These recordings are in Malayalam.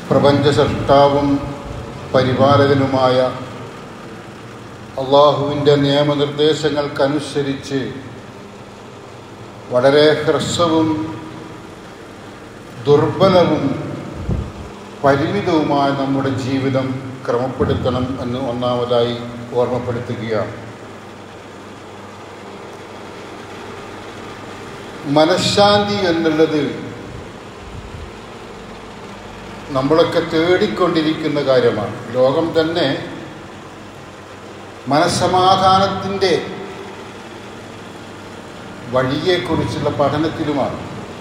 പ്രപഞ്ച സൃഷ്ടാവും പരിപാലകനുമായ അള്ളാഹുവിൻ്റെ നിയമനിർദ്ദേശങ്ങൾക്കനുസരിച്ച് വളരെ ഹ്രസ്വവും ദുർബലവും പരിമിതവുമായ നമ്മുടെ ജീവിതം ക്രമപ്പെടുത്തണം എന്ന് ഒന്നാമതായി ഓർമ്മപ്പെടുത്തുകയാണ് മനഃശാന്തി എന്നുള്ളത് നമ്മളൊക്കെ തേടിക്കൊണ്ടിരിക്കുന്ന കാര്യമാണ് ലോകം തന്നെ മനസ്സമാധാനത്തിൻ്റെ വഴിയെക്കുറിച്ചുള്ള പഠനത്തിലുമാണ്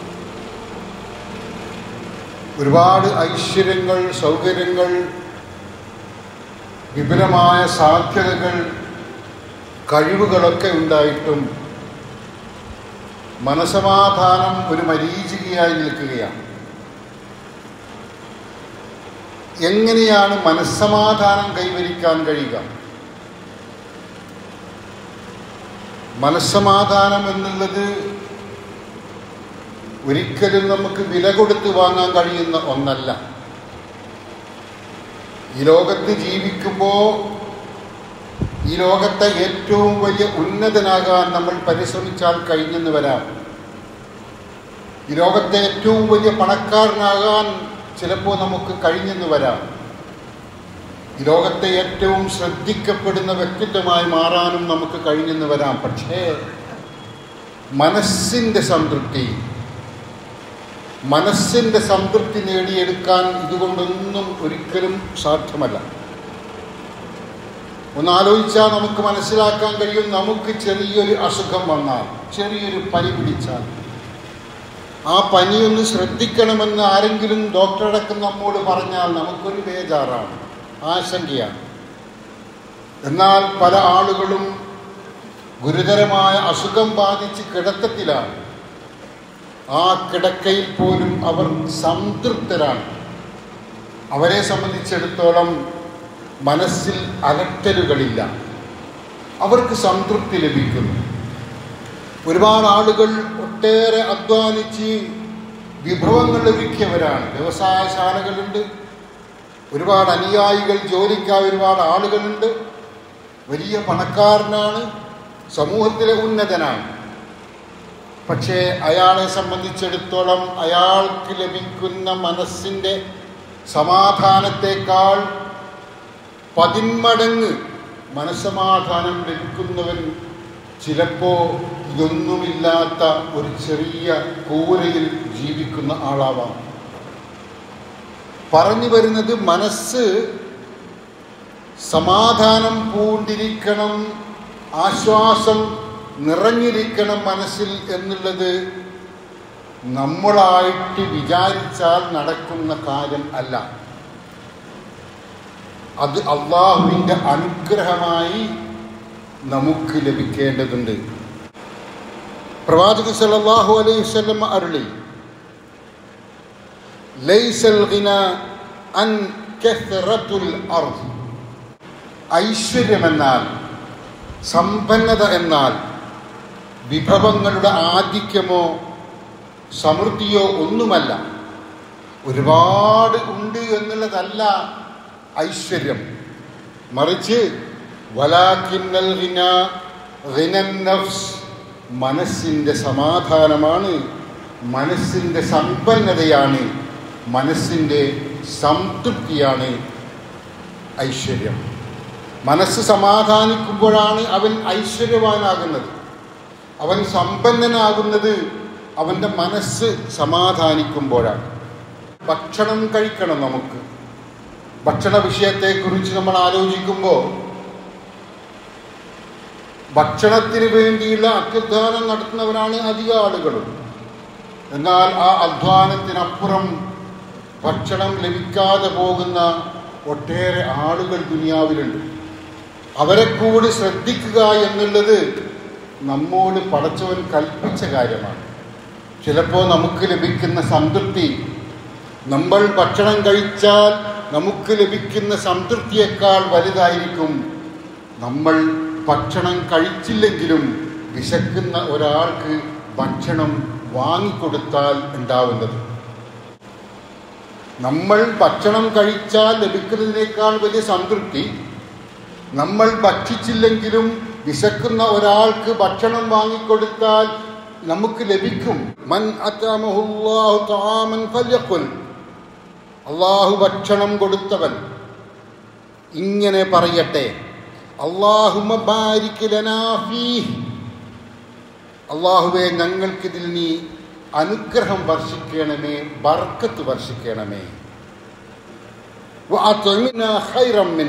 ഒരുപാട് ഐശ്വര്യങ്ങൾ സൗകര്യങ്ങൾ വിപുലമായ സാധ്യതകൾ കഴിവുകളൊക്കെ ഉണ്ടായിട്ടും മനസമാധാനം ഒരു മരീചികയായി നിൽക്കുകയാണ് എങ്ങനെയാണ് മനസ്സമാധാനം കൈവരിക്കാൻ കഴിയുക മനസ്സമാധാനം എന്നുള്ളത് ഒരിക്കലും നമുക്ക് വില കൊടുത്ത് വാങ്ങാൻ കഴിയുന്ന ഒന്നല്ല ഈ ലോകത്ത് ജീവിക്കുമ്പോൾ ഈ ലോകത്തെ ഏറ്റവും വലിയ ഉന്നതനാകാൻ നമ്മൾ പരിശ്രമിച്ചാൽ കഴിഞ്ഞെന്ന് വരാം ഈ ലോകത്തെ ഏറ്റവും വലിയ പണക്കാരനാകാൻ ചിലപ്പോൾ നമുക്ക് കഴിഞ്ഞെന്ന് വരാം ഈ ലോകത്തെ ഏറ്റവും ശ്രദ്ധിക്കപ്പെടുന്ന വ്യക്തിത്വമായി മാറാനും നമുക്ക് കഴിഞ്ഞെന്ന് വരാം പക്ഷേ മനസ്സിൻ്റെ സംതൃപ്തി മനസ്സിൻ്റെ സംതൃപ്തി നേടിയെടുക്കാൻ ഇതുകൊണ്ടൊന്നും ഒരിക്കലും സാധ്യമല്ല ഒന്ന് ആലോചിച്ചാൽ നമുക്ക് മനസ്സിലാക്കാൻ കഴിയും നമുക്ക് ചെറിയൊരു അസുഖം വന്നാൽ ചെറിയൊരു പനി പിടിച്ചാൽ ആ പനിയൊന്ന് ശ്രദ്ധിക്കണമെന്ന് ആരെങ്കിലും ഡോക്ടറടക്കം നമ്മോട് പറഞ്ഞാൽ നമുക്കൊരു ബേജാറാണ് ആശങ്കയാണ് എന്നാൽ പല ആളുകളും ഗുരുതരമായ അസുഖം ബാധിച്ച് കിടത്തത്തിലാണ് ആ കിടക്കയിൽ പോലും അവർ സംതൃപ്തരാണ് അവരെ സംബന്ധിച്ചിടത്തോളം മനസ്സിൽ അലട്ടലുകളില്ല അവർക്ക് സംതൃപ്തി ലഭിക്കുന്നു ഒരുപാട് ആളുകൾ ഒട്ടേറെ അധ്വാനിച്ച് വിഭവങ്ങൾ ഒരുക്കിയവരാണ് വ്യവസായശാലകളുണ്ട് ഒരുപാട് അനുയായികൾ ജോലിക്കായി ഒരുപാട് ആളുകളുണ്ട് വലിയ പണക്കാരനാണ് സമൂഹത്തിലെ ഉന്നതനാണ് പക്ഷേ അയാളെ സംബന്ധിച്ചിടത്തോളം അയാൾക്ക് ലഭിക്കുന്ന മനസ്സിൻ്റെ സമാധാനത്തേക്കാൾ പതിന്മടങ്ങ് മനസ്സമാധാനം ലഭിക്കുന്നവൻ ചിലപ്പോൾ ഇതൊന്നുമില്ലാത്ത ഒരു ചെറിയ കൂരയിൽ ജീവിക്കുന്ന ആളാവാം പറഞ്ഞു വരുന്നത് മനസ്സ് സമാധാനം പൂണ്ടിരിക്കണം ആശ്വാസം നിറഞ്ഞിരിക്കണം മനസ്സിൽ എന്നുള്ളത് നമ്മളായിട്ട് വിചാരിച്ചാൽ നടക്കുന്ന കാര്യം അല്ല അത് അള്ളാഹുവിൻ്റെ അനുഗ്രഹമായി നമുക്ക് ലഭിക്കേണ്ടതുണ്ട് പ്രവാചക സല്ലല്ലാഹു അലൈഹി വസല്ലം അരുളി ലൈസൽ ഗിന അൻ കസ്റത്തുൽ അർദ് ഐശ്വര്യമെന്നാൽ സമ്പന്നത എന്നാൽ വിഭവങ്ങളുടെ ആധിക്യമോ സമൃദ്ധിയോ ഒന്നുമല്ല ഒരുപാട് ഉണ്ട് എന്നുള്ളതല്ല ഐശ്വര്യം മറിച്ച് വലാക്കിന്നൽ ഹിന ഹിനൻ നഫ്സ് മനസ്സിൻ്റെ സമാധാനമാണ് മനസ്സിൻ്റെ സമ്പന്നതയാണ് മനസ്സിൻ്റെ സംതൃപ്തിയാണ് ഐശ്വര്യം മനസ്സ് സമാധാനിക്കുമ്പോഴാണ് അവൻ ഐശ്വര്യവാനാകുന്നത് അവൻ സമ്പന്നനാകുന്നത് അവൻ്റെ മനസ്സ് സമാധാനിക്കുമ്പോഴാണ് ഭക്ഷണം കഴിക്കണം നമുക്ക് ഭക്ഷണ വിഷയത്തെക്കുറിച്ച് നമ്മൾ ആലോചിക്കുമ്പോൾ ഭക്ഷണത്തിന് വേണ്ടിയുള്ള അത്യുദ്ധാനം നടത്തുന്നവരാണ് അധിക ആളുകളും എന്നാൽ ആ അധ്വാനത്തിനപ്പുറം ഭക്ഷണം ലഭിക്കാതെ പോകുന്ന ഒട്ടേറെ ആളുകൾ ദുനിയാവിലുണ്ട് അവരെ കൂടി ശ്രദ്ധിക്കുക എന്നുള്ളത് നമ്മോട് പടച്ചവൻ കൽപ്പിച്ച കാര്യമാണ് ചിലപ്പോൾ നമുക്ക് ലഭിക്കുന്ന സംതൃപ്തി നമ്മൾ ഭക്ഷണം കഴിച്ചാൽ നമുക്ക് ലഭിക്കുന്ന സംതൃപ്തിയേക്കാൾ വലുതായിരിക്കും നമ്മൾ ഭക്ഷണം കഴിച്ചില്ലെങ്കിലും വിശക്കുന്ന ഒരാൾക്ക് ഭക്ഷണം വാങ്ങിക്കൊടുത്താൽ ഉണ്ടാവുന്നത് നമ്മൾ ഭക്ഷണം കഴിച്ചാൽ ലഭിക്കുന്നതിനേക്കാൾ വലിയ സംതൃപ്തി നമ്മൾ ഭക്ഷിച്ചില്ലെങ്കിലും വിശക്കുന്ന ഒരാൾക്ക് ഭക്ഷണം വാങ്ങിക്കൊടുത്താൽ നമുക്ക് ലഭിക്കും മൻ അത്തമഹുല്ലാഹു തആമൻ ഫല്യഖുൽ അള്ളാഹു ഭക്ഷണം കൊടുത്തവൻ ഇങ്ങനെ പറയട്ടെ അള്ളാഹുമ്മ ബാരിക് ലനാ ഫീഹ് അള്ളാഹുവെ ഞങ്ങൾക്കിതിൽ നീ അനുഗ്രഹം വർഷിക്കണമേ ബർക്കത്ത് വർഷിക്കണമേ വഅത്ഇനാ ഖൈറം മിൻ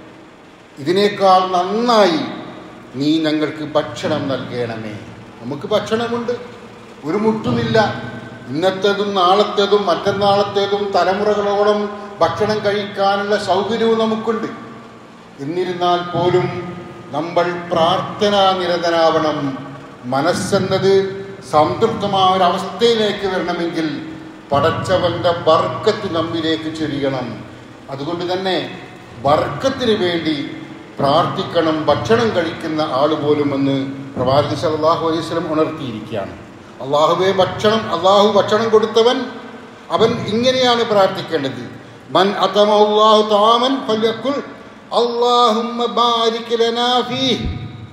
ഇതിനേക്കാൾ നന്നായി നീ ഞങ്ങൾക്ക് ഭക്ഷണം നൽകണമേ നമുക്ക് ഭക്ഷണമുണ്ട് ഒരു മുട്ടുമില്ല ഇന്നത്തേതും നാളത്തേതും മറ്റന്നാളത്തേതും തലമുറകളോളം ഭക്ഷണം കഴിക്കാനുള്ള സൗകര്യവും നമുക്കുണ്ട് എന്നിരുന്നാൽ പോലും നമ്മൾ പ്രാർത്ഥനാ നിരതനാവണം മനസ്സെന്നത് സംതൃപ്തമായ ഒരവസ്ഥയിലേക്ക് വരണമെങ്കിൽ പടച്ചവന്റെ ബർക്കത്ത് നമ്മിലേക്ക് ചൊരിയണം അതുകൊണ്ട് തന്നെ ബർക്കത്തിന് വേണ്ടി പ്രാർത്ഥിക്കണം ഭക്ഷണം കഴിക്കുന്ന ആൾ പോലും എന്ന് പ്രവാചകൻ സല്ലല്ലാഹു അലൈഹി വസല്ലം ഉണർത്തിയിരിക്കുകയാണ് അള്ളാഹുവെ ഭക്ഷണം അള്ളാഹു ഭക്ഷണം കൊടുത്തവൻ അവൻ ഇങ്ങനെയാണ് പ്രാർത്ഥിക്കേണ്ടത് മൻ അതമല്ലാഹു താമൻ ഫല്യഖുൽ അല്ലാഹുമ്മ ബാരിക് ലനാ ഫീഹ്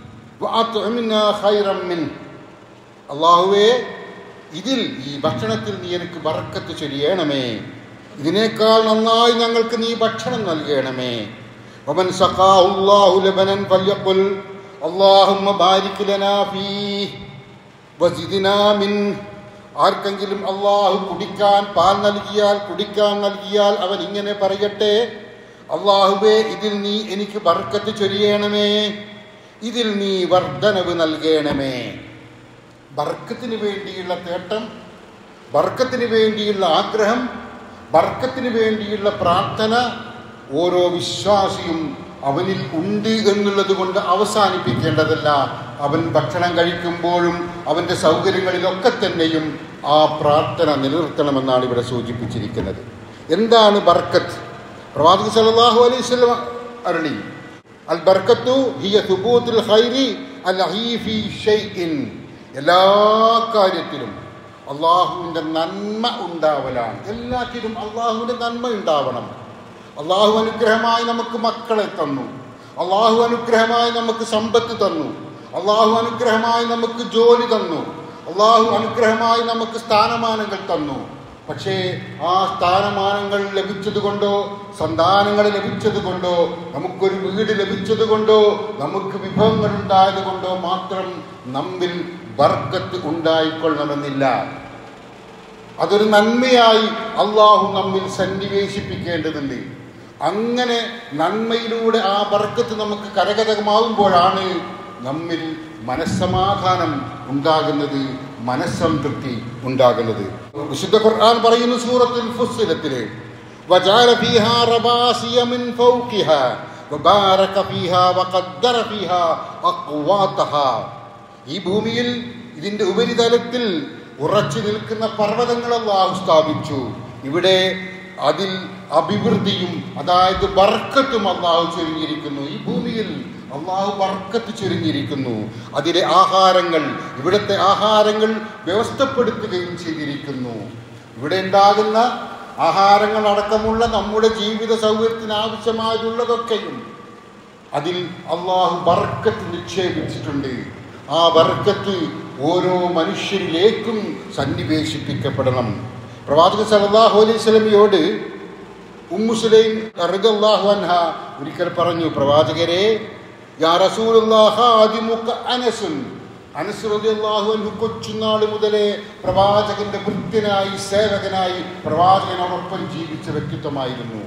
വഅത്ഇംനാ ഖൈറൻ മിൻ അള്ളാഹുവേ ഇതിൽ ഈ ഭക്ഷണത്തിൽ നീ എനിക്ക് ബർക്കത്ത് ചൊരിയണമേ ഇതിനേക്കാൾ നന്നായി ഞങ്ങൾക്ക് നീ ഭക്ഷണം നൽകണമേ ومن سقاه الله لبنا فليقل اللهم بارك لنا فيه وزدنا من ആർക്കെങ്കിലും അള്ളാഹു കുടിക്കാൻ പാൽ നൽകിയാൽ കുടിക്കാൻ നൽകിയാൽ അവൻ ഇങ്ങനെ പറയട്ടെ അള്ളാഹുവേ ഇതിൽ നീ എനിക്ക് ബർക്കത്ത് ചൊരിയണമേ ഇതിൽ നീ വർധനവ് നൽകണമേ ബർക്കത്തിന് വേണ്ടിയുള്ള തേട്ടം ബർക്കത്തിന് വേണ്ടിയുള്ള ആഗ്രഹം ബർക്കത്തിന് വേണ്ടിയുള്ള പ്രാർത്ഥന ഓരോ വിശ്വാസിയും അവനിൽ ഉണ്ട് എന്നുള്ളത് കൊണ്ട് അവസാനിപ്പിക്കേണ്ടതല്ല അവൻ ഭക്ഷണം കഴിക്കുമ്പോഴും അവൻ്റെ സൗകര്യങ്ങളിലൊക്കെ തന്നെയും ആ പ്രാർത്ഥന നിലനിർത്തണമെന്നാണ് ഇവിടെ സൂചിപ്പിച്ചിരിക്കുന്നത് എന്താണ് ബർക്കത്ത് പ്രവാചക സല്ലല്ലാഹു അലൈഹി വസല്ലം അരുളി അൽ ബർക്കത്തു ഹിയ സുബൂത്തുൽ ഖൈരി അൽ ഹീഫി ഷൈഇൻ എല്ലാ കാര്യത്തിലും അള്ളാഹുവിൻ്റെ നന്മ ഉണ്ടാവലാണ് എല്ലാറ്റിലും അള്ളാഹുവിൻ്റെ നന്മ ഉണ്ടാവണം അള്ളാഹു അനുഗ്രഹമായി നമുക്ക് മക്കളെ തന്നു അള്ളാഹു അനുഗ്രഹമായി നമുക്ക് സമ്പത്ത് തന്നു അള്ളാഹു അനുഗ്രഹമായി നമുക്ക് ജോലി തന്നു അള്ളാഹു അനുഗ്രഹമായി നമുക്ക് സ്ഥാനമാനങ്ങൾ തന്നു പക്ഷേ ആ സ്ഥാനമാനങ്ങൾ ലഭിച്ചത് കൊണ്ടോ സന്താനങ്ങൾ ലഭിച്ചത് കൊണ്ടോ നമുക്കൊരു വീട് ലഭിച്ചത് കൊണ്ടോ നമുക്ക് വിഭവങ്ങൾ ഉണ്ടായത് കൊണ്ടോ മാത്രം നമ്മിൽ ബർക്കത്ത് ഉണ്ടായിക്കൊള്ളണമെന്നില്ല അതൊരു നന്മയായി അള്ളാഹു നമ്മിൽ സന്നിവേശിപ്പിക്കേണ്ടതുണ്ട് അങ്ങനെ നന്മയിലൂടെ ആ ബർക്കത്ത് നമുക്ക് കരകതകമാവുമ്പോഴാണ് നമ്മിൽ മനസ്സമാധാനം ഉണ്ടാകുന്നത് മനസ്സംതൃപ്തി ഉണ്ടാകുന്നത് വിശുദ്ധ ഖുർആൻ പറയുന്നു സൂറത്തുൽ ഫുസ്സിലത്തില് وجعل فيها رواسي من فوقها وبارك فيها وقدر فيها أقواتها ഈ ഭൂമിയിൽ ഇതിന്റെ ഉപരിതലത്തിൽ ഉറച്ചു നിൽക്കുന്ന പർവ്വതങ്ങൾ അള്ളാഹു സ്ഥാപിച്ചു ഇവിടെ അതിൽ അഭിവൃദ്ധിയും അതായത് ബർക്കത്തും അള്ളാഹു ചൊരിഞ്ഞിരിക്കുന്നു ഈ ഭൂമിയിൽ അള്ളാഹു ബർക്കത്ത് ചൊരിഞ്ഞിരിക്കുന്നു അതിലെ ആഹാരങ്ങൾ ഇവിടുത്തെ ആഹാരങ്ങൾ വ്യവസ്ഥപ്പെടുത്തുകയും ചെയ്തിരിക്കുന്നു ഇവിടെ ഉണ്ടാകുന്ന ആഹാരങ്ങൾ അടക്കമുള്ള നമ്മുടെ ജീവിത സൗകര്യത്തിന് ആവശ്യമായുള്ളതൊക്കെയും അതിൽ അള്ളാഹു ബർക്കത്ത് നിക്ഷേപിച്ചിട്ടുണ്ട് ആ ബർക്കത്ത് ഓരോ മനുഷ്യരിലേക്കും സന്നിവേശിപ്പിക്കപ്പെടണം പ്രവാചക സല്ലല്ലാഹു അലൈഹി സ്വലമിയോട് ഉമ്മുസുലൈം റളിയല്ലാഹു അൻഹ ഒരിക്കൽ പറഞ്ഞു പ്രവാചകരെ യാ റസൂലുള്ളാഹ ആദിമുക അനസുൻ അനസ് റളിയല്ലാഹു അൻഹു കൊച്ചുനാൾ മുതലേ പ്രവാചകന്റെ ഭൃത്യനായി സേവകനായി പ്രവാചകനോടൊപ്പം ജീവിച്ച വ്യക്തിത്വമായിരുന്നു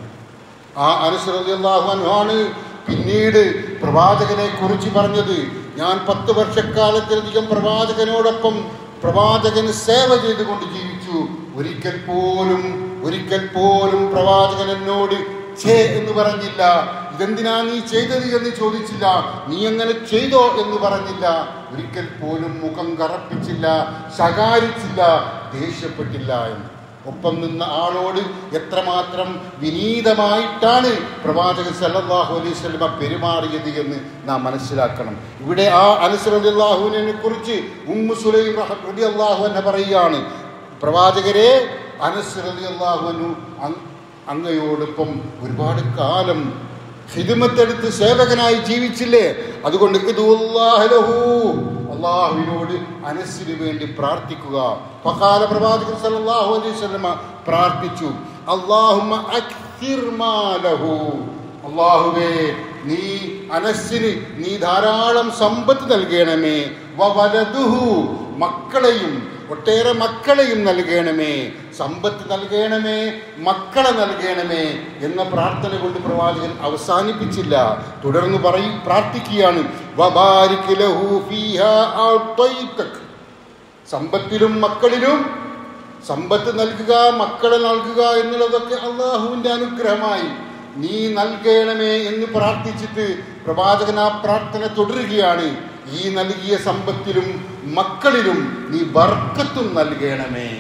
ആ അനസ് റളിയല്ലാഹു അൻഹു ആണ് പിന്നീട് പ്രവാചകനെ കുറിച്ച് പറഞ്ഞത് ഞാൻ പത്ത് വർഷക്കാലത്തിലധികം പ്രവാചകനോടൊപ്പം പ്രവാചകന് സേവ ചെയ്തുകൊണ്ട് ജീവിച്ചു ഒരിക്കൽ പോലും ഒരിക്കൽ പോലും പ്രവാചകൻ എന്നോട് ഛേ എന്ന് പറഞ്ഞില്ല ഇതെന്തിനാ നീ ചെയ്തത് എന്ന് ചോദിച്ചില്ല നീ അങ്ങനെ ചെയ്തോ എന്ന് പറഞ്ഞില്ല ഒരിക്കൽ പോലും മുഖം കറപ്പിച്ചില്ല ശകാരിച്ചില്ല ദേഷ്യപ്പെട്ടില്ല എന്ന് ഒപ്പം നിന്ന ആളോട് എത്രമാത്രം വിനീതമായിട്ടാണ് പ്രവാചകൻ സല്ലല്ലാഹു അലൈഹി വസല്ലമ പെരുമാറിയത് എന്ന് നാം മനസ്സിലാക്കണം ഇവിടെ ആ അനസ് റളിയല്ലാഹുവിനെ കുറിച്ച് ഉമ്മു സുലൈം റളിയല്ലാഹു അൻഹ പറയുകയാണ് പ്രവാചകരെ അനസ് റളിയല്ലാഹു അൻഹു അങ്- അങ്ങയോടൊപ്പം ഒരുപാട് കാലം ഹിദമത്തെടുത്ത് സേവകനായി ജീവിച്ചില്ലേ അതുകൊണ്ട് ഇതുല്ലാഹ് ലഹു. അള്ളാഹുവിനോട് അനസ്സിന് വേണ്ടി പ്രാർത്ഥിക്കുക ഫഖാല പ്രവാചകൻ സല്ലല്ലാഹു അലൈഹി വസല്ലമ പ്രാർത്ഥിച്ചു അല്ലാഹുമ്മ അക്സിർ മാലഹു അള്ളാഹുവേ നീ അനസ്സിന് നീ ധാരാളം സമ്പത്ത് നൽകണമേ വവലതുഹു മക്കളെയും ഒട്ടേറെ മക്കളെയും നൽകണമേ സമ്പത്ത് നൽകണമേ മക്കളെ നൽകണമേ എന്ന പ്രാർത്ഥന കൊണ്ട് പ്രവാചകൻ അവസാനിപ്പിച്ചില്ല തുടർന്ന് പറയും പ്രാർത്ഥിക്കുകയാണ് വബാരിക് ലഹു ഫീഹാ അഅ്തൈതക്. സമ്പത്തിലും മക്കളിലും സമ്പത്ത് നൽകുക മക്കളെ നൽകുക എന്നുള്ളതൊക്കെ അള്ളാഹുവിന്റെ അനുഗ്രഹമായി നീ നൽകണമേ എന്ന് പ്രാർത്ഥിച്ചിട്ട് പ്രവാചകൻ ആ പ്രാർത്ഥന തുടരുകയാണ് ഈ നൽകിയ സമ്പത്തിലും മക്കളിലും നീ ബർക്കത്തും നൽകണമേ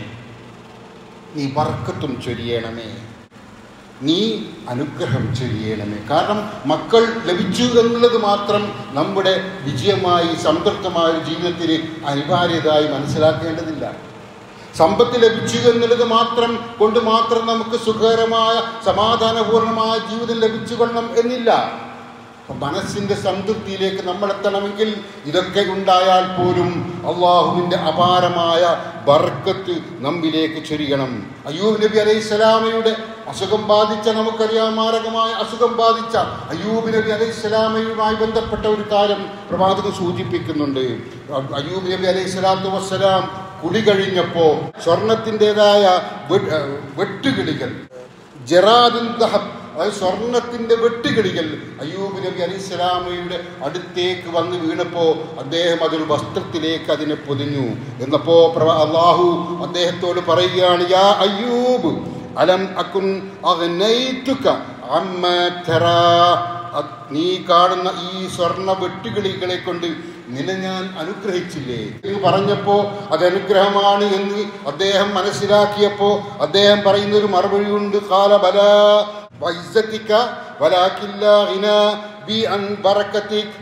നീ ബർക്കത്തും ചൊരിയണമേ നീ അനുഗ്രഹം ചെയ്യണമേ കാരണം മക്കൾ ലഭിച്ചു എന്നുള്ളത് മാത്രം നമ്മുടെ വിജയമായി സംതൃപ്തമായ ഒരു ജീവിതത്തിന് അനിവാര്യതായി മനസ്സിലാക്കേണ്ടതില്ല സമ്പത്ത് ലഭിച്ചു എന്നുള്ളത് മാത്രം കൊണ്ട് മാത്രം നമുക്ക് സുഖകരമായ സമാധാനപൂർണമായ ജീവിതം ലഭിച്ചു കൊള്ളണം എന്നില്ല അപ്പൊ മനസ്സിന്റെ സംതൃപ്തിയിലേക്ക് നമ്മൾ എത്തണമെങ്കിൽ ഇതൊക്കെ ഉണ്ടായാൽ പോലും അള്ളാഹുവിന്റെ അപാരമായ ബർക്കത്ത് നമ്മിലേക്ക് ചൊരിയണം അയ്യൂബ് നബി അലൈഹി സ്വലാമയുടെ അസുഖം ബാധിച്ച നമുക്കറിയാം മാരകമായ അസുഖം ബാധിച്ച അയ്യൂബ് നബി അലൈഹി സ്വലാമയുമായി ബന്ധപ്പെട്ട ഒരു കാര്യം പ്രവാചകൻ സൂചിപ്പിക്കുന്നുണ്ട് അയ്യൂബ് നബി അലൈഹി സ്വലാത്തു വസ്സലാം കുടി കഴിഞ്ഞപ്പോ സ്വർണത്തിൻ്റെതായ വെട്ടുകിളികൾ ജറാദുൽ ദഹബ് അതായത് സ്വർണത്തിന്റെ വെട്ടുകിളികൾ അയ്യൂബ് നബി അലി സ്വലാമയുടെ അടുത്തേക്ക് വന്ന് വീണപ്പോ അദ്ദേഹം അതൊരു വസ്ത്രത്തിലേക്ക് അതിനെ പൊതിഞ്ഞു എന്നപ്പോ പ്രവ അള്ളാഹു അദ്ദേഹത്തോട് പറയുകയാണ് യാ അയ്യൂബ് അലം അക്കുൻ അഗ്നൈതുക അമ്മ തറാ അത് നീ കാണുന്ന ഈ സ്വർണ്ണ വെട്ടുകിളികളെ കൊണ്ട് നിന്നെ ഞാൻ അനുഗ്രഹിച്ചില്ലേ എന്ന് പറഞ്ഞപ്പോ അത് അനുഗ്രഹമാണ് എന്ന് അദ്ദേഹം മനസ്സിലാക്കിയപ്പോ അദ്ദേഹം പറയുന്ന ഒരു മറുപടി ഉണ്ട് കാല ബല വൈസത്തിക്ക വലാക്കില്ല ഇന ബി അൻ ബറക്കത്തിക്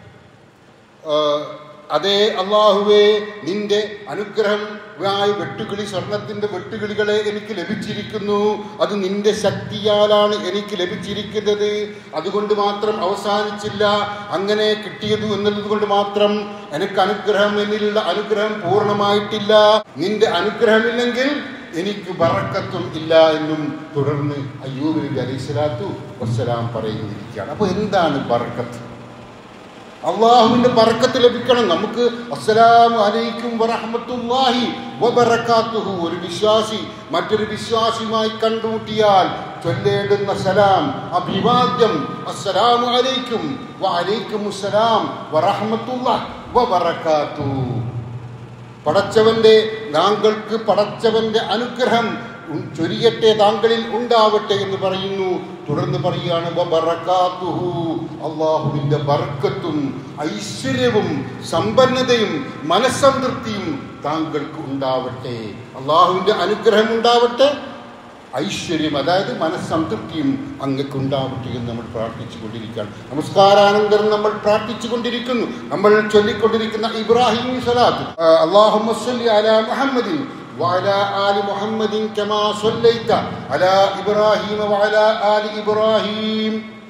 അതേ അള്ളാഹുവേ നിന്റെ അനുഗ്രഹം ആയ വെട്ടുകിളി സ്വർണത്തിന്റെ വെട്ടുകിളികളെ എനിക്ക് ലഭിച്ചിരിക്കുന്നു അത് നിന്റെ ശക്തിയാലാണ് എനിക്ക് ലഭിച്ചിരിക്കുന്നത് അതുകൊണ്ട് മാത്രം അവസാനിച്ചില്ല അങ്ങനെ കിട്ടിയത് എന്നുള്ളത് കൊണ്ട് മാത്രം എനിക്ക് അനുഗ്രഹം എന്നിലുള്ള അനുഗ്രഹം പൂർണ്ണമായിട്ടില്ല നിന്റെ അനുഗ്രഹമില്ലെങ്കിൽ എനിക്ക് ബറക്കത്തും ഇല്ല എന്നും തുടർന്ന് അയ്യൂബ് നബി അലൈഹി സ്വലാത്തു വസ്സലാം പറയുന്നിരിക്കുകയാണ് അപ്പോൾ എന്താണ് ബറക്കത്ത് അള്ളാഹുവിന്റെ ബർക്കത്ത് ലഭിക്കണം നമുക്ക് അസ്സലാമു അലൈക്കും വറഹ്മത്തുള്ളാഹി വബറകാതുഹു ഒരു വിശ്വാസി മറ്റൊരു വിശ്വാസിയുമായി കണ്ടുമുട്ടിയാൽ ചൊല്ലേണ്ടുന്ന സലാം അഭിവാദ്യം അസ്സലാമു അലൈക്കും വഅലൈക്കും അസ്സലാം വറഹ്മത്തുള്ളാഹി വബറകാതുഹു പടച്ചവന്റെ താങ്കൾക്ക് പടച്ചവന്റെ അനുഗ്രഹം ഉം ചൊരിയട്ടെ താങ്കളിൽ ഉണ്ടാവട്ടെ എന്ന് പറയുന്നു തുടർന്ന് പറയുകയാണ് വബറകാതുഹു. അള്ളാഹുവിന്റെ ബർക്കത്തും ഐശ്വര്യവും സമ്പന്നതയും മനസ്സംതൃപ്തിയും താങ്കൾക്ക് ഉണ്ടാവട്ടെ അള്ളാഹുവിന്റെ അനുഗ്രഹം ഉണ്ടാവട്ടെ ഐശ്വര്യം അതായത് മനസ്സംതൃപ്തിയും അങ്ങക്ക് ഉണ്ടാവട്ടെ എന്ന് നമ്മൾ പ്രാർത്ഥിച്ചു കൊണ്ടിരിക്കുകയാണ് നമസ്കാരാനന്തരം നമ്മൾ പ്രാർത്ഥിച്ചു കൊണ്ടിരിക്കുന്നു നമ്മൾ ചൊല്ലിക്കൊണ്ടിരിക്കുന്ന ഇബ്രാഹിം സ്വലാത്ത് അള്ളാഹുമ്മ സ്വല്ലി അലാ മുഹമ്മദിൻ وعلى آل محمد كما صليت على إبراهيم وعلى آل إبراهيم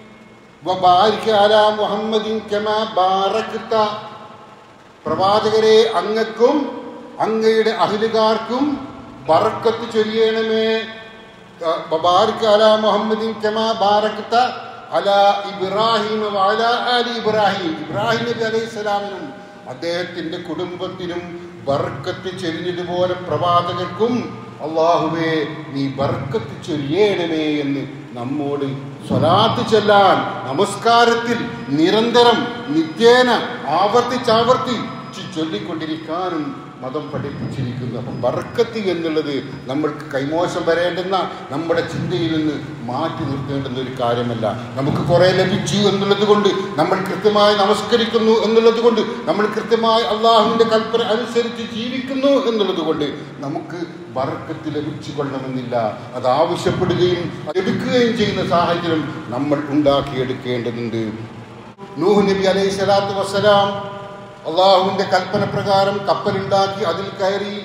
وبارك على محمد كما باركت പ്രവാചകരെ അങ്ങക്കും അങ്ങയുടെ അഹിലുകാർക്കും ബർക്കത്ത് ചൊരിയണമേ ബാരിക് അല മുഹമ്മദിൻ കമാ ബാരക്കത്ത അല ഇബ്രാഹിം വഅല ആലി ഇബ്രാഹിം ഇബ്രാഹിം നബി അലൈഹി സ്വലാമിനും അദ്ദേഹത്തിന്റെ കുടുംബത്തിനും ബർക്കത്ത് ചൊരിഞ്ഞതുപോലെ പ്രവാചകർക്കും അള്ളാഹുവേ നീ ബർക്കത്ത് ചൊരിയണമേ എന്ന് നമ്മോട് സ്വലാത്ത് ചെല്ലാൻ നമസ്കാരത്തിൽ നിരന്തരം നിത്യേന ആവർത്തിച്ചാവർത്തിച്ച് ചൊല്ലിക്കൊണ്ടിരിക്കാനും മതം പഠിപ്പിച്ചിരിക്കുന്നു അപ്പം ബർക്കത്ത് എന്നുള്ളത് നമ്മൾക്ക് കൈമോശം വരേണ്ടുന്ന നമ്മുടെ ചിന്തയിൽ നിന്ന് മാറ്റി നിർത്തേണ്ടുന്ന ഒരു കാര്യമല്ല നമുക്ക് കുറേ ലഭിച്ചു എന്നുള്ളത് കൊണ്ട് നമ്മൾ കൃത്യമായി നമസ്കരിക്കുന്നു എന്നുള്ളത് കൊണ്ട് നമ്മൾ കൃത്യമായി അള്ളാഹുവിൻ്റെ കൽപ്പന അനുസരിച്ച് ജീവിക്കുന്നു എന്നുള്ളത് കൊണ്ട് നമുക്ക് ബർക്കത്ത് ലഭിച്ചു കൊള്ളണമെന്നില്ല അത് ആവശ്യപ്പെടുകയും ലഭിക്കുകയും ചെയ്യുന്ന സാഹചര്യം നമ്മൾ ഉണ്ടാക്കിയെടുക്കേണ്ടതുണ്ട് നൂഹ് നബി അലൈഹി സ്വലാത്തു വസ്സലാം അള്ളാഹുവിന്റെ കൽപ്പന പ്രകാരം കപ്പലുണ്ടാക്കി അതിൽ കയറി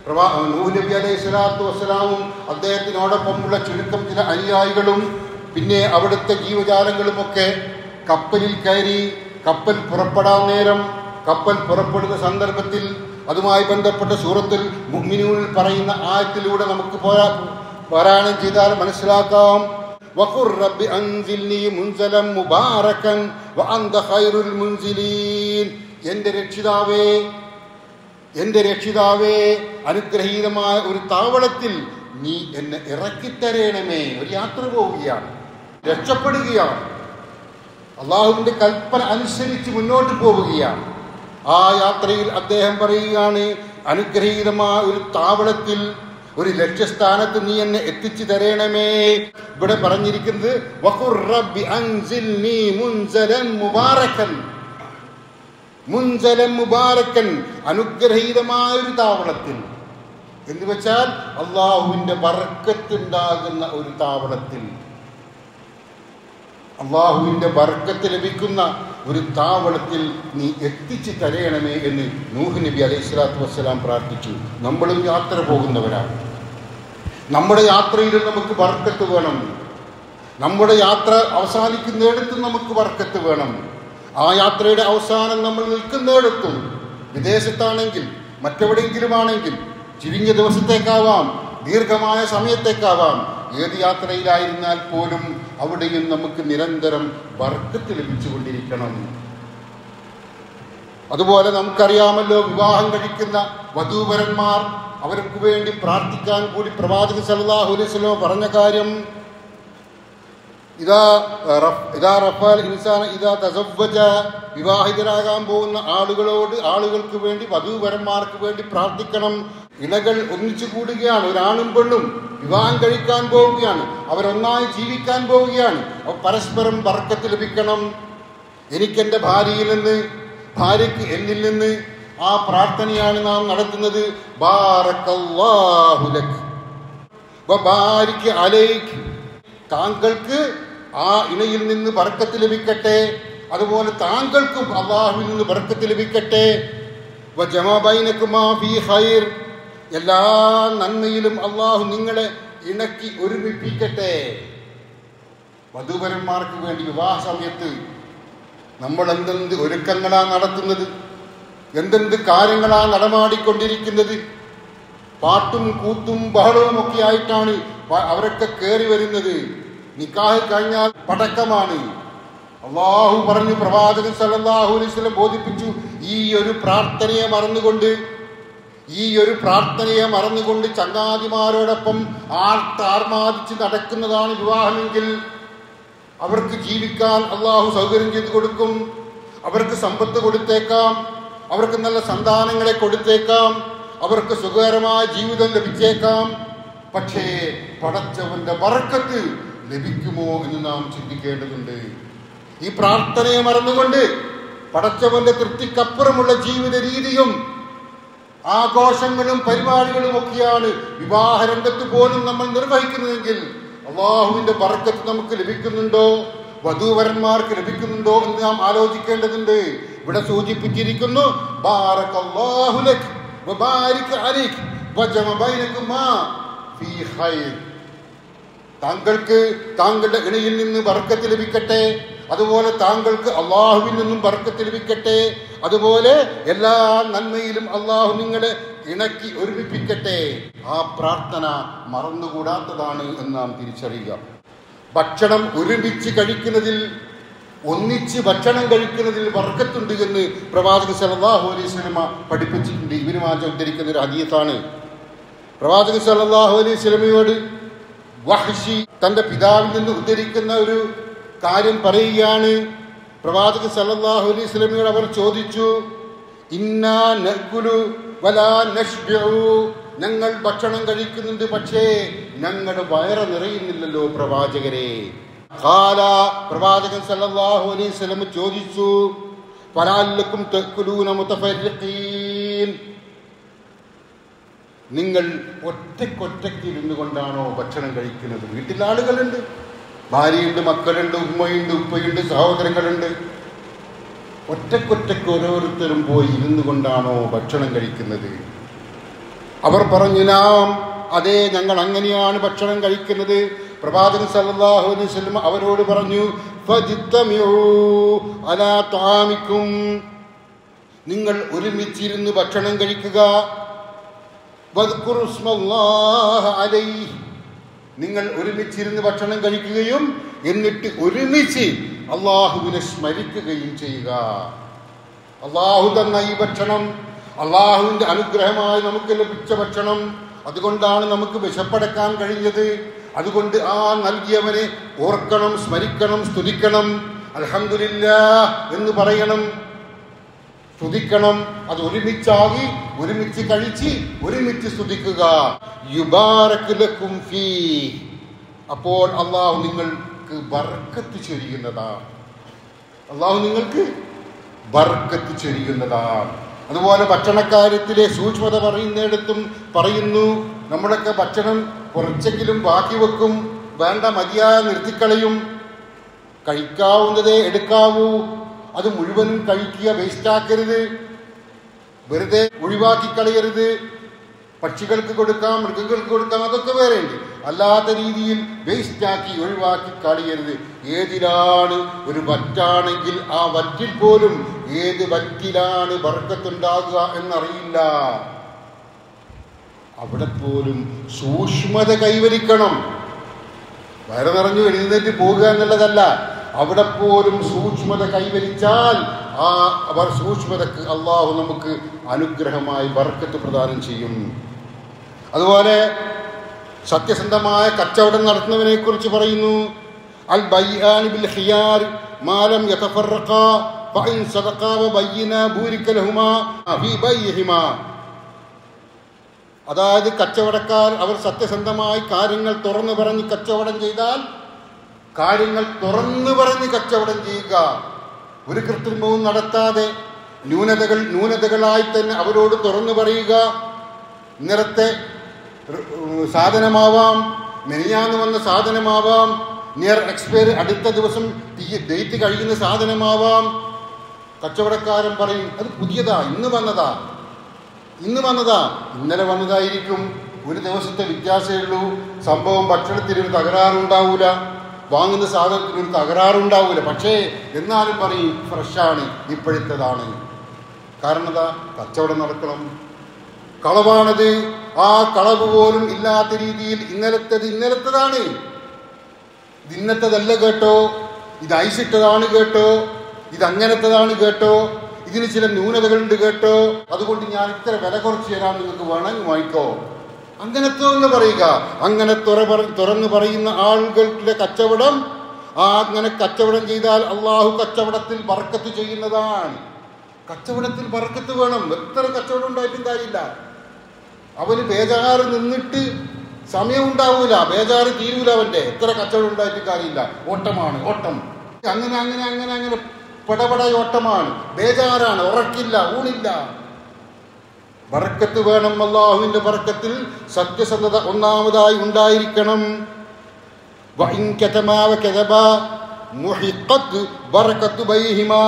പ്രവാ നൂഹ് നബി അലൈഹി സ്വലാത്തു വസ്സലാമും അദ്ദേഹത്തിനോടൊപ്പമുള്ള ചുരുക്കം ചില അനുയായികളും പിന്നെ അവിടുത്തെ ജീവജാലങ്ങളുമൊക്കെ കപ്പലിൽ കയറി കപ്പൽ പുറപ്പെടാൻ നേരം കപ്പൽ പുറപ്പെടുന്ന സന്ദർഭത്തിൽ അതുമായി ബന്ധപ്പെട്ട സൂറത്തിൽ മുഅ്മിനൂനിൽ പറയുന്ന ആയത്തിലൂടെ നമുക്ക് പോരാ പാരായണം ചെയ്താൽ മനസ്സിലാക്കാം وقل رب أنزلني منزلا مباركا وأنت خير المنزلين എൻ്റെ രക്ഷിതാവേ എൻ്റെ രക്ഷിതാവേ അനുഗ്രഹീതമായ ഒരു താവളത്തിൽ നീ എന്നെ ഇറക്കിത്തരേണമേ ഒരു യാത്ര പോവുകയാണ് രക്ഷപ്പെടുകയാണ് അള്ളാഹുവിന്റെ കൽപ്പന അനുസരിച്ച് മുന്നോട്ട് പോവുകയാണ് ആ യാത്രയിൽ അദ്ദേഹം പറയുകയാണ് അനുഗ്രഹീതമായ ഒരു താവളത്തിൽ ഒരു ലക്ഷ്യസ്ഥാനത്ത് നീ എന്നെ എത്തിച്ചു തരേണമേ ഇവിടെ പറഞ്ഞിരിക്കുന്നത് വഖുർ റബ്ബി അൻസിൽനി മുൻസലൻ മുബാറക്കൻ മുൻസലൻ മുബാറക്കൻ അനുഗ്രഹീതമായ ഒരു താവളത്തിൽ എന്ന് വെച്ചാൽ അള്ളാഹുവിന്റെ ബർക്കത്തുണ്ടാകുന്ന ഒരു താവളത്തിൽ അള്ളാഹുവിന്റെ ബർക്കത്ത് ലഭിക്കുന്ന ഒരു താവളത്തിൽ നീ എത്തിച്ചു തരയണമേ എന്ന് നൂഹ് നബി അലൈഹി സ്വലാത്തു വസ്സലാം പ്രാർത്ഥിച്ചു നമ്മളും യാത്ര പോകുന്നവരാണ് നമ്മുടെ യാത്രയിലും നമുക്ക് ബർക്കത്ത് വേണം നമ്മുടെ യാത്ര അവസാനിക്കുന്നിടത്തും നമുക്ക് ബർക്കത്ത് വേണം ആ യാത്രയുടെ അവസാനം നമ്മൾ നിൽക്കുന്നിടത്തും വിദേശത്താണെങ്കിൽ മറ്റെവിടെയെങ്കിലും ആണെങ്കിൽ ചുരുങ്ങിയ ദിവസത്തേക്കാവാം ദീർഘമായ സമയത്തേക്കാവാം ഏത് യാത്രയിലായിരുന്നാൽ പോലും അവിടെയും നമുക്ക് നിരന്തരം ബർക്കത്ത് ലഭിച്ചുകൊണ്ടിരിക്കണം അതുപോലെ നമുക്കറിയാമല്ലോ വിവാഹം കഴിക്കുന്ന വധൂവരന്മാർ അവർക്ക് വേണ്ടി പ്രാർത്ഥിക്കാൻ കൂടി പ്രവാചക സല്ലല്ലാഹു അലൈഹി വസല്ലം പറഞ്ഞ കാര്യം ഇതാ റഫ്- ഇതാ റഫാൽ ഇൻസാൻ ഇതാ തസവ്വജ വിവാഹിതരാകാൻ പോകുന്ന ആളുകളോട് ആളുകൾക്ക് വേണ്ടി വധൂവരന്മാർക്ക് വേണ്ടി പ്രാർത്ഥിക്കണം ഇണകൾ ഒന്നിച്ചു കൂടുകയാണ് ഒരാണും പെണ്ണും വിവാഹം കഴിക്കാൻ പോവുകയാണ് അവരൊന്നായി ജീവിക്കാൻ പോവുകയാണ് അവർ പരസ്പരം ബർക്കത്ത് ലഭിക്കണം എനിക്കെൻ്റെ ഭാര്യയിൽ നിന്ന് ഭാര്യയ്ക്ക് എന്നിൽ നിന്ന് ആ പ്രാർത്ഥനയാണ് നാം നടത്തുന്നത് ബാറക്കല്ലാഹു ലക് വബാരിക് അലൈക് താങ്കൾക്ക് ആ ഇണയിൽ നിന്ന് ബർക്കത്ത് ലഭിക്കട്ടെ അതുപോലെ താങ്കൾക്കും അള്ളാഹുവിൽ നിന്ന് ബർക്കത്ത് ലഭിക്കട്ടെ വജമ ബൈനക്കുമാ ഫീ ഖൈർ എല്ലാ നന്മയിലും അള്ളാഹു നിങ്ങളെ ഇണക്കി ഒരുമിപ്പിക്കട്ടെ വധുവരന്മാർക്ക് വേണ്ടി വിവാഹ സമയത്ത് നമ്മൾ എന്തെന്ത് ഒരുക്കങ്ങളാ നടത്തുന്നത് എന്തെന്ത് കാര്യങ്ങളാ നടമാടിക്കൊണ്ടിരിക്കുന്നത് പാട്ടും കൂത്തും ബഹളവും ഒക്കെ ആയിട്ടാണ് പ- അവരൊക്കെ കയറി വരുന്നത് നിക്കാഹ് കഴിഞ്ഞാൽ പടക്കമാണ് അള്ളാഹു പറഞ്ഞു പ്രവാചകൻ സല്ലല്ലാഹു അലൈഹി വസല്ലം ബോധിപ്പിച്ചു ഈ ഒരു പ്രാർത്ഥനയെ മറന്നുകൊണ്ട് ഈ ഒരു പ്രാർത്ഥനയെ മറന്നുകൊണ്ട് ചങ്ങാതിമാരോടൊപ്പം ആർത്താർമാദിച്ച് നടക്കുന്നതാണ് വിവാഹമെങ്കിൽ അവർക്ക് ജീവിക്കാൻ അള്ളാഹു സൗകര്യം ചെയ്തു കൊടുക്കും അവർക്ക് സമ്പത്ത് കൊടുത്തേക്കാം അവർക്ക് നല്ല സന്താനങ്ങളെ കൊടുത്തേക്കാം അവർക്ക് സുഖകരമായ ജീവിതം ലഭിച്ചേക്കാം പക്ഷേ പടച്ചവന്റെ വറക്കത്ത് ലഭിക്കുമോ എന്ന് നാം ചിന്തിക്കേണ്ടതുണ്ട് ഈ പ്രാർത്ഥനയെ മറന്നുകൊണ്ട് പടച്ചവന്റെ തൃപ്തിക്കപ്പുറമുള്ള ജീവിത രീതിയും ആഘോഷങ്ങളും പരിപാടികളും ഒക്കെയാണ് വിവാഹ രംഗത്ത് പോലും നമ്മൾ നിർവഹിക്കുന്നതെങ്കിൽ അള്ളാഹുവിന്റെ ബർക്കത്ത് നമുക്ക് ലഭിക്കുന്നുണ്ടോ വധൂവരന്മാർക്ക് ലഭിക്കുന്നുണ്ടോ എന്ന് നാം ആലോചിക്കേണ്ടതുണ്ട് ഇവിടെ സൂചിപ്പിച്ചിരിക്കുന്നു ബാറക്കല്ലാഹു ലക് വബാരിക് അലൈക് വജമ ബൈനകുമാ ഫീ ഖൈർ താങ്കൾക്ക് താങ്കളുടെ ഇണയിൽ നിന്ന് ബർക്കത്ത് ലഭിക്കട്ടെ അതുപോലെ താങ്കൾക്ക് അള്ളാഹുവിൽ നിന്നും ബർക്കത്ത് ലഭിക്കട്ടെ അതുപോലെ എല്ലാ നന്മയിലും അള്ളാഹു നിങ്ങളെ ഇണക്കി ഒരുമിപ്പിക്കട്ടെ ആ പ്രാർത്ഥന മറന്നുകൂടാത്തതാണ് എന്ന് നാം തിരിച്ചറിയുക ഭക്ഷണം ഒരുമിച്ച് കഴിക്കുന്നതിൽ ഒന്നിച്ച് ഭക്ഷണം കഴിക്കുന്നതിൽ വർക്കത്തുണ്ട് എന്ന് പ്രവാചകൻ സല്ലല്ലാഹു അലൈഹി വസല്ലമ പഠിപ്പിച്ചിട്ടുണ്ട് ഇവര് മാറ്റം ഉദ്ധരിക്കുന്ന ഒരു ഹദീസാണ് പ്രവാചകൻ സല്ലല്ലാഹു അലൈഹി വസല്ലമയോട് വഹ്ഷി തന്റെ പിതാവിൽ നിന്ന് ഉദ്ധരിക്കുന്ന ഒരു കാര്യം പറയുകയാണ് പ്രവാചകൻ സല്ലല്ലാഹു അലൈഹി വസല്ലമയോട് അവർ ചോദിച്ചു ഇന്നാ നഅ്കുലു വലാ നശ്ബിഉ ഞങ്ങൾ ഭക്ഷണം കഴിക്കുന്നുണ്ട് പക്ഷേ ഞങ്ങളുടെ വയറ് നിറയുന്നില്ലല്ലോ പ്രവാചകരെ ഖാല പ്രവാചകൻ സല്ലല്ലാഹു അലൈഹി വസല്ലം ചോദിച്ചു ഫലാലക്കും തഅ്കുലൂന മുതഫരിഖീൻ നിങ്ങൾ ഒറ്റക്കൊറ്റയ്ക്ക് ഇരുന്നു കൊണ്ടാണോ ഭക്ഷണം കഴിക്കുന്നത് വീട്ടിൽ ആളുകളുണ്ട് ഭാര്യയുണ്ട് മക്കളുണ്ട് ഉമ്മയുണ്ട് ഉപ്പയുണ്ട് സഹോദരങ്ങളുണ്ട് ഒറ്റക്കൊറ്റയ്ക്ക് ഓരോരുത്തരും പോയി ഇരുന്നു കൊണ്ടാണോ ഭക്ഷണം കഴിക്കുന്നത് അവർ പറഞ്ഞു നാം അതെ ഞങ്ങൾ അങ്ങനെയാണ് ഭക്ഷണം കഴിക്കുന്നത് പ്രവാചകൻ സല്ലല്ലാഹു അലൈഹി വസല്ലം അവരോട് പറഞ്ഞു ഫജിത്തമിഊ അലാ ത്വാമിക്കും നിങ്ങൾ ഒരുമിച്ചിരുന്ന് ഭക്ഷണം കഴിക്കുക വദ്കുറു സ്മല്ലാഹ അലൈഹി നിങ്ങൾ ഒരുമിച്ചിരുന്ന് ഭക്ഷണം കഴിക്കുകയും എന്നിട്ട് ഒരുമിച്ച് അള്ളാഹുവിനെ സ്മരിക്കുകയും ചെയ്യുക അള്ളാഹു തന്ന ഈ ഭക്ഷണം അള്ളാഹുവിന്റെ അനുഗ്രഹമായി നമുക്ക് ലഭിച്ച ഭക്ഷണം അതുകൊണ്ടാണ് നമുക്ക് വിശപ്പടക്കാൻ കഴിഞ്ഞത് അതുകൊണ്ട് ആ നൽകിയവനെ ഓർക്കണം സ്മരിക്കണം സ്തുതിക്കണം അൽഹംദുലില്ലാ എന്ന് പറയണം സ്തുതിക്കണം അത് ഒരുമിച്ചാകി ഒരുമിച്ച് കഴിച്ച് ഒരുമിച്ച് സ്തുതിക്കുക യുബാറക് ലക്കും ഫീ അപ്പോൾ അള്ളാഹു നിങ്ങൾക്ക് ബർക്കത്ത് ചൊരിയുന്നതാണ് അള്ളാഹു നിങ്ങൾക്ക് ബർക്കത്ത് ചൊരിയുന്നതാണ് അതുപോലെ ഭക്ഷണക്കാര്യത്തിലെ സൂക്ഷ്മത പറയുന്നിടത്തും പറയുന്നു നമ്മളൊക്കെ ഭക്ഷണം കുറച്ചെങ്കിലും ബാക്കി വെക്കും വേണ്ട മതിയായ നിർത്തിക്കളയും കഴിക്കാവുന്നതേ എടുക്കാവൂ അത് മുഴുവനും കഴിക്കുക വേസ്റ്റാക്കരുത് വെറുതെ ഒഴിവാക്കി കളയരുത് പക്ഷികൾക്ക് കൊടുക്കാം മൃഗങ്ങൾക്ക് കൊടുക്കാം അതൊക്കെ വേറെ ഉണ്ട് അല്ലാത്ത രീതിയിൽ വേസ്റ്റാക്കി ഒഴിവാക്കി കളയരുത് ഏതിലാണ് ഒരു വറ്റാണെങ്കിൽ ആ വറ്റിൽ പോലും ഏത് വറ്റിലാണ് ബർക്കത്തുണ്ടാകുക എന്നറിയില്ല അവിടെ പോലും സൂക്ഷ്മത കൈവരിക്കണം വയറ് നിറഞ്ഞു എഴുന്നേറ്റ് പോകുക എന്നുള്ളതല്ല അവിടെ പോലും സൂക്ഷ്മത കൈവരിച്ചാൽ ആ അവർ സൂക്ഷ്മതക്ക് അള്ളാഹു നമുക്ക് അനുഗ്രഹമായി ബർക്കത്ത് പ്രദാനം ചെയ്യും അതുപോലെ സത്യസന്ധമായ കച്ചവടം നടത്തുന്നവനെ കുറിച്ച് പറയുന്നു അൽ ബയ്യാൻ ബിൽ ഖിയാർ മാലം യതഫറഖ ഫഇൻ സദഖാ വബയ്യന ബൂരിക ലഹുമാ ഫീ ബയ്യിഹിമാ അതായത് കച്ചവടക്കാർ അവർ സത്യസന്ധമായി കാര്യങ്ങൾ തുറന്നു പറഞ്ഞ് കച്ചവടം ചെയ്താൽ കാര്യങ്ങൾ തുറന്നു പറഞ്ഞ് കച്ചവടം ചെയ്യുക ഒരു കൃത്രിമവും നടത്താതെ ന്യൂനതകൾ ന്യൂനതകളായി തന്നെ അവരോട് തുറന്നു പറയുക ഇന്നലത്തെ ഏഹ്, സാധനമാവാം മെനിയാന്ന് വന്ന സാധനമാവാം നിയർ എക്സ്പയറി അടുത്ത ദിവസം തീ- ഡേറ്റ് കഴിയുന്ന സാധനമാവാം കച്ചവടക്കാരൻ പറയും അത് പുതിയതാ ഇന്ന് വന്നതാ ഇന്ന് വന്നതാ ഇന്നലെ വന്നതായിരിക്കും ഒരു ദിവസത്തെ വ്യത്യാസമേ ഉള്ളൂ സംഭവം ഭക്ഷണത്തിന് ഒരു തകരാറുണ്ടാവൂല വാങ്ങുന്ന സാധനത്തിന് ഒരു തകരാറുണ്ടാവൂല പക്ഷേ എന്നാലും പറയും ഫ്രഷാണ് ഇപ്പോഴത്തേതാണ് കാരണം എന്താ കച്ചവടം നടക്കണം കളവാണത് ആ കളവ് പോലും ഇല്ലാത്ത രീതിയിൽ ഇന്നലത്തേത് ഇന്നലത്തേതാണ് ഇത് ഇന്നത്തതല്ല കേട്ടോ ഇത് ഐസിട്ടതാണ് കേട്ടോ ഇത് അങ്ങനത്തതാണ് കേട്ടോ ഇതിന് ചില ന്യൂനതകളുണ്ട് കേട്ടോ അതുകൊണ്ട് ഞാൻ ഇത്ര വില കുറച്ച് തരാൻ നിങ്ങൾക്ക് വേണമെങ്കിൽ വാങ്ങിക്കോ അങ്ങനത്തെ എന്ന് പറയുക അങ്ങനെ തുറ പറ- തുറന്നു പറയുന്ന ആളുകളുടെ കച്ചവടം ആ അങ്ങനെ കച്ചവടം ചെയ്താൽ അള്ളാഹു കച്ചവടത്തിൽ ബർക്കത്ത് ചെയ്യുന്നതാണ് കച്ചവടത്തിൽ ബർക്കത്ത് വേണം എത്ര കച്ചവടം ഉണ്ടായിട്ടും കാര്യമില്ല അവന് ബേജാറ് നിന്നിട്ട് സമയം ഉണ്ടാവൂല ബേജാറ് തീരൂല അവന്റെ എത്ര കച്ചവടം ഉണ്ടായിട്ട് കാര്യമില്ല ഓട്ടമാണ് ഓട്ടം അങ്ങനെ അങ്ങനെ അങ്ങനെ അങ്ങനെ പടപട ഓട്ടമാണ് ബേജാറാണ് ഉറക്കില്ല ഊണില്ല ബർക്കത്ത് വേണം അള്ളാഹുവിന്റെ ബർക്കത്തിൽ സത്യസന്ധത ഒന്നാമതായി ഉണ്ടായിരിക്കണം വഇൻ കതമാ വകതബാ മുഹിഖത്ത് ബർക്കത്തു ബൈഹിമാ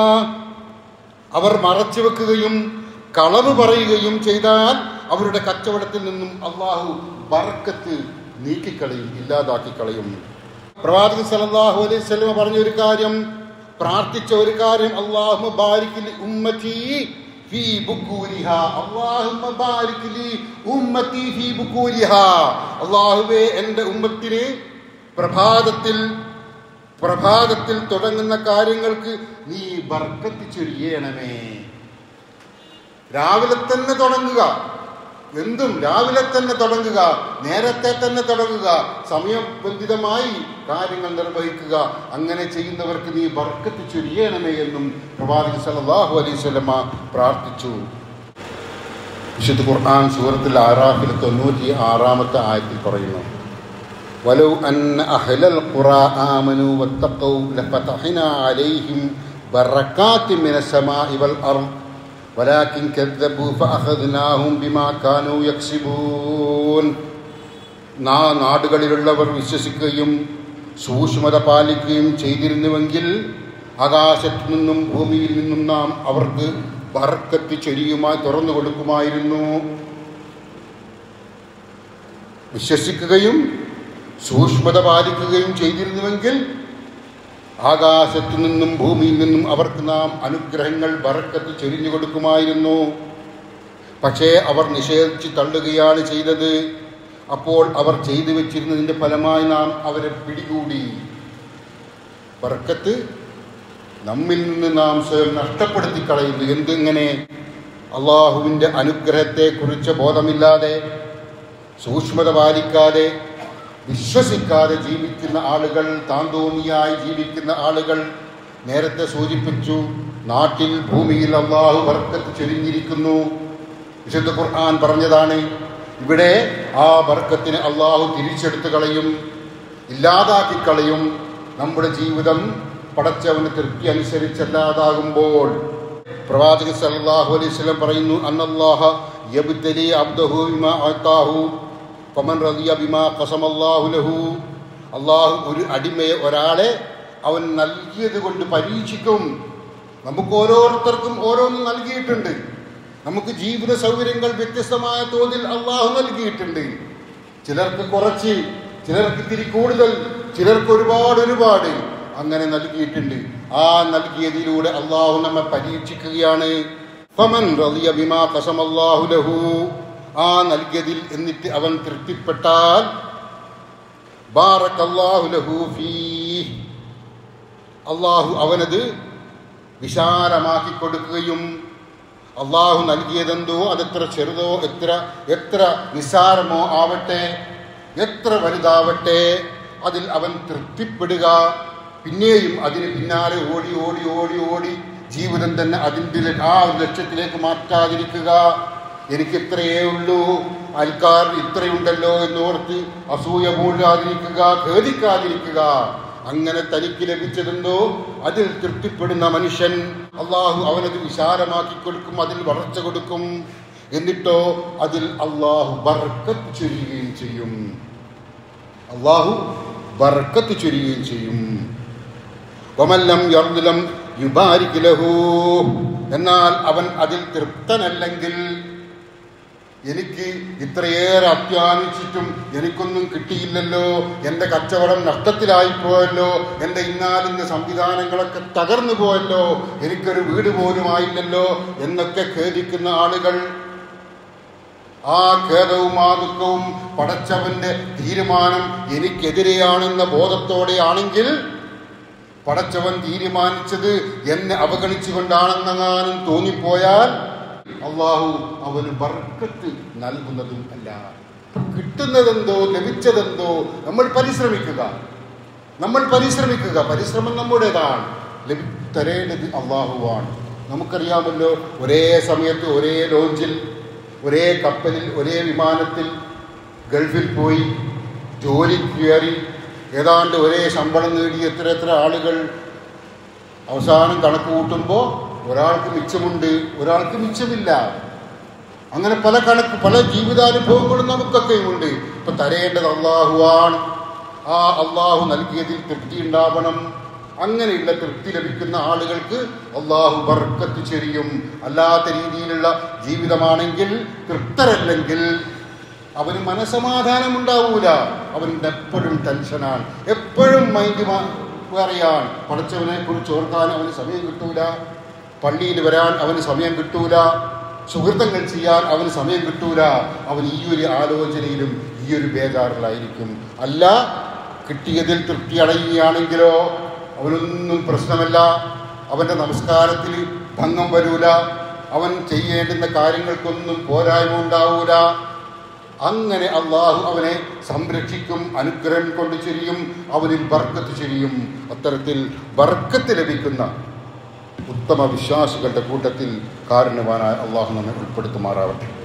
അവർ മറച്ചു വെക്കുകയും കളവ് പറയുകയും ചെയ്താൽ അവരുടെ കച്ചവടത്തിൽ നിന്നും അള്ളാഹു ബർക്കത്ത് നീക്കിക്കളയും ഇല്ലാതാക്കി കളയും പ്രവാചകൻ സല്ലല്ലാഹു അലൈഹി വസല്ലമ പറഞ്ഞ ഒരു കാര്യം പ്രാർത്ഥിച്ച ഒരു കാര്യം അള്ളാഹു ബാരിക്കിൽ ഉമ്മത്തി ഫീ ബുക്കൂരിഹ അല്ലാഹുമ്മ ബാരിക് ലി ഉമ്മത്തി ഫീ ബുക്കൂരിഹ അല്ലാഹുവേ എൻ്റെ ഉമ്മത്തിന് പ്രഭാതത്തിൽ പ്രഭാതത്തിൽ തുടങ്ങുന്ന കാര്യങ്ങൾക്ക് നീ ബർക്കത്ത് ചൊരിയണമേ രാവിലെ തന്നെ തുടങ്ങുക എന്തും രാവിലെ തന്നെ തുടങ്ങുക നേരത്തെ തന്നെ തുടങ്ങുക സമയബന്ധിതമായി കാര്യങ്ങൾ നിർവഹിക്കുക അങ്ങനെ ചെയ്യുന്നവർക്ക് നീ ബർക്കത്ത് ചൊരിയണമേ എന്നും പ്രവാചകൻ സല്ലല്ലാഹു അലൈഹി വസല്ലമ പ്രാർത്ഥിച്ചു വിശുദ്ധ ഖുർആൻ സൂറത്തിൽ ആറാഫിൽ തൊണ്ണൂറ്റി ആറാമത്തെ ആയത്തിൽ പറയുന്നു ولو أن أهل القرى آمنوا واتقوا لفتحنا عليهم بركات من السماء والأرض ولكن كذبوا فأخذناهم بما كانوا يكسبون നാ നാടുകളിലുള്ളവർ വിശ്വസിക്കുകയും സൂക്ഷ്മത പാലിക്കുകയും ചെയ്തിരുന്നുവെങ്കിൽ ആകാശത്തു നിന്നും ഭൂമിയിൽ നിന്നും നാം അവർക്ക് ബർക്കത്ത് ചൊരിയുമായി തുറന്നു കൊടുക്കുമായിരുന്നു വിശ്വസിക്കുകയും സൂക്ഷ്മത പാലിക്കുകയും ചെയ്തിരുന്നുവെങ്കിൽ ആകാശത്തു നിന്നും ഭൂമിയിൽ നിന്നും അവർക്ക് നാം അനുഗ്രഹങ്ങൾ ബറക്കത്ത് ചൊരിഞ്ഞു കൊടുക്കുമായിരുന്നു പക്ഷേ അവർ നിഷേധിച്ച് തള്ളുകയാണ് ചെയ്തത് അപ്പോൾ അവർ ചെയ്തു വെച്ചിരുന്നതിൻ്റെ ഫലമായി നാം അവരെ പിടികൂടി ബർക്കത്ത് നമ്മിൽ നിന്ന് നാം സ്വയം നഷ്ടപ്പെടുത്തി കളയുന്നു എന്തിങ്ങനെ അള്ളാഹുവിൻ്റെ അനുഗ്രഹത്തെക്കുറിച്ച് ബോധമില്ലാതെ സൂക്ഷ്മത പാലിക്കാതെ വിശ്വസിക്കാതെ ജീവിക്കുന്ന ആളുകൾ താന്തോന്നിയായി ജീവിക്കുന്ന ആളുകൾ നേരത്തെ സൂചിപ്പിച്ചു നാട്ടിൽ ഭൂമിയിൽ അള്ളാഹു ബർക്കത്ത് ചൊരിഞ്ഞിരിക്കുന്നു വിശുദ്ധ ഖുർആൻ പറഞ്ഞതാണ് ഇവിടെ ആ ബർക്കത്തിന് അള്ളാഹു തിരിച്ചെടുത്ത് കളയും ഇല്ലാതാക്കി കളയും നമ്മുടെ ജീവിതം പടച്ചവന് തൃപ്തി അനുസരിച്ചല്ലാതാകുമ്പോൾ പ്രവാചകൻ സല്ലല്ലാഹു അലൈഹി വസല്ലം പറയുന്നു അന്നല്ലാഹ യബ്തലി അബ്ദഹു ബിമാ അതാഹു ഫമൻ റളിയ ബിമാ ഖസമല്ലാഹു ലഹു അള്ളാഹു ഒരു അടിമയെ ഒരാളെ അവൻ നൽകിയത് കൊണ്ട് പരീക്ഷിക്കും നമുക്ക് ഓരോരുത്തർക്കും ഓരോന്നും നൽകിയിട്ടുണ്ട് നമുക്ക് ജീവിത സൗകര്യങ്ങൾ വ്യത്യസ്തമായ തോതിൽ അള്ളാഹു നൽകിയിട്ടുണ്ട് ചിലർക്ക് കുറച്ച് ചിലർക്ക് ഇത്തിരി കൂടുതൽ ചിലർക്ക് ഒരുപാട് ഒരുപാട് അങ്ങനെ നൽകിയിട്ടുണ്ട് ആ നൽകിയതിലൂടെ അള്ളാഹു നമ്മെ പരീക്ഷിക്കുകയാണ് ഫമൻ റളിയ ബിമാ ഖസമല്ലാഹു ലഹു ആ നൽകിയതിൽ എന്നിട്ട് അവൻ തൃപ്തിപ്പെട്ടാൽ ബാറക്കല്ലാഹു ലഹു ഫീഹ് അള്ളാഹു അവനത് വിശാലമാക്കി കൊടുക്കുകയും അള്ളാഹു നൽകിയതെന്തോ അതെത്ര ചെറുതോ എത്ര എത്ര നിസ്സാരമോ ആവട്ടെ എത്ര വലുതാവട്ടെ അതിൽ അവൻ തൃപ്തിപ്പെടുക പിന്നെയും അതിന് പിന്നാലെ ഓടി ഓടി ഓടി ഓടി ജീവിതം തന്നെ അതിൻ്റെ ല- ആ ഒരു ലക്ഷ്യത്തിലേക്ക് മാറ്റാതിരിക്കുക എനിക്ക് ഇത്രയേ ഉള്ളൂ അൽക്കാർ ഇത്രയുണ്ടല്ലോ എന്നോർത്ത് അസൂയ മൂഴാതിരിക്കുക ഖേദിക്കാതിരിക്കുക അങ്ങനെ തനിക്ക് ലഭിച്ചതെന്തോ അതിൽ തൃപ്തിപ്പെടുന്ന മനുഷ്യൻ അള്ളാഹു അവനത് വിശാലമാക്കി കൊടുക്കും അതിൽ വളർച്ച കൊടുക്കും എന്നിട്ടോ അതിൽ അള്ളാഹു ബർക്കത്ത് ചൊരിയുകയും ചെയ്യും അള്ളാഹു ബർക്കത്ത് ചൊരിയുകയും ചെയ്യും വമല്ലം യർദിലം യുബാരിക് ലഹു എന്നാൽ അവൻ അതിൽ തൃപ്തനല്ലെങ്കിൽ എനിക്ക് ഇത്രയേറെ അത്യാനിച്ചിട്ടും എനിക്കൊന്നും കിട്ടിയില്ലല്ലോ എൻ്റെ കച്ചവടം നഷ്ടത്തിലായി പോയല്ലോ എൻ്റെ ഇന്നാലിൻ്റെ സംവിധാനങ്ങളൊക്കെ തകർന്നു പോയല്ലോ എനിക്കൊരു വീട് പോലും ആയില്ലല്ലോ എന്നൊക്കെ ഖേദിക്കുന്ന ആളുകൾ ആ ഖേദവും ആ ദുഃഖവും പടച്ചവന്റെ തീരുമാനം എനിക്കെതിരെയാണെന്ന ബോധത്തോടെയാണെങ്കിൽ പടച്ചവൻ തീരുമാനിച്ചത് എന്നെ അവഗണിച്ചുകൊണ്ടാണെന്നെങ്ങാനും തോന്നിപ്പോയാൽ അള്ളാഹു അവന് ബർക്കത്ത് നൽകുന്നതും അല്ല കിട്ടുന്നതെന്തോ ലഭിച്ചതെന്തോ നമ്മൾ പരിശ്രമിക്കുക നമ്മൾ പരിശ്രമിക്കുക പരിശ്രമം നമ്മുടേതാണ് ലഭി തരേണ്ടത് അള്ളാഹുവാണ് നമുക്കറിയാമല്ലോ ഒരേ സമയത്ത് ഒരേ ലോഞ്ചിൽ ഒരേ കപ്പലിൽ ഒരേ വിമാനത്തിൽ ഗൾഫിൽ പോയി ജോലിക്ക് കയറി ഏതാണ്ട് ഒരേ ശമ്പളം നേടി എത്ര എത്ര ആളുകൾ അവസാനം കണക്ക് കൂട്ടുമ്പോൾ ഒരാൾക്ക് മിച്ചമുണ്ട് ഒരാൾക്ക് മിച്ചമില്ല അങ്ങനെ പല കണക്ക് പല ജീവിതാനുഭവങ്ങളും നമുക്കൊക്കെയും ഉണ്ട് ഇപ്പൊ തരേണ്ടത് അള്ളാഹുവാണ് ആ അള്ളാഹു നൽകിയതിൽ തൃപ്തി ഉണ്ടാവണം അങ്ങനെയുള്ള തൃപ്തി ലഭിക്കുന്ന ആളുകൾക്ക് അള്ളാഹു ബർക്കത്ത് ചെരിയും അല്ലാത്ത രീതിയിലുള്ള ജീവിതമാണെങ്കിൽ തൃപ്തരല്ലെങ്കിൽ അവന് മനസമാധാനം ഉണ്ടാവൂല അവൻ്റെ എപ്പോഴും ടെൻഷനാണ് എപ്പോഴും മൈൻഡ് പറയാൻ പഠിച്ചവനെ കുറിച്ച് ഓർക്കാൻ അവന് സമയം കിട്ടൂല പള്ളിയിൽ വരാൻ അവന് സമയം കിട്ടൂല സുഹൃത്തങ്ങൾ ചെയ്യാൻ അവന് സമയം കിട്ടൂല അവൻ ഈ ഒരു ആലോചനയിലും ഈ ഒരു ബേജാറിലായിരിക്കും അല്ല കിട്ടിയതിൽ തൃപ്തി അടയുകയാണെങ്കിലോ അവനൊന്നും പ്രശ്നമല്ല അവൻ്റെ നമസ്കാരത്തിൽ ഭംഗം വരൂല അവൻ ചെയ്യേണ്ടുന്ന കാര്യങ്ങൾക്കൊന്നും പോരായ്മ ഉണ്ടാവൂല അങ്ങനെ അള്ളാഹു അവനെ സംരക്ഷിക്കും അനുഗ്രഹം കൊണ്ട് ചൊരിയും അവനിൽ ബർക്കത്ത് ചൊരിയും അത്തരത്തിൽ ബർക്കത്ത് ലഭിക്കുന്ന ഉത്തമ വിശ്വാസികളുടെ കൂട്ടത്തിൽ കാരണവാനായ അള്ളാഹു നമ്മെ ഉൾപ്പെടുത്തുമാറാവട്ടെ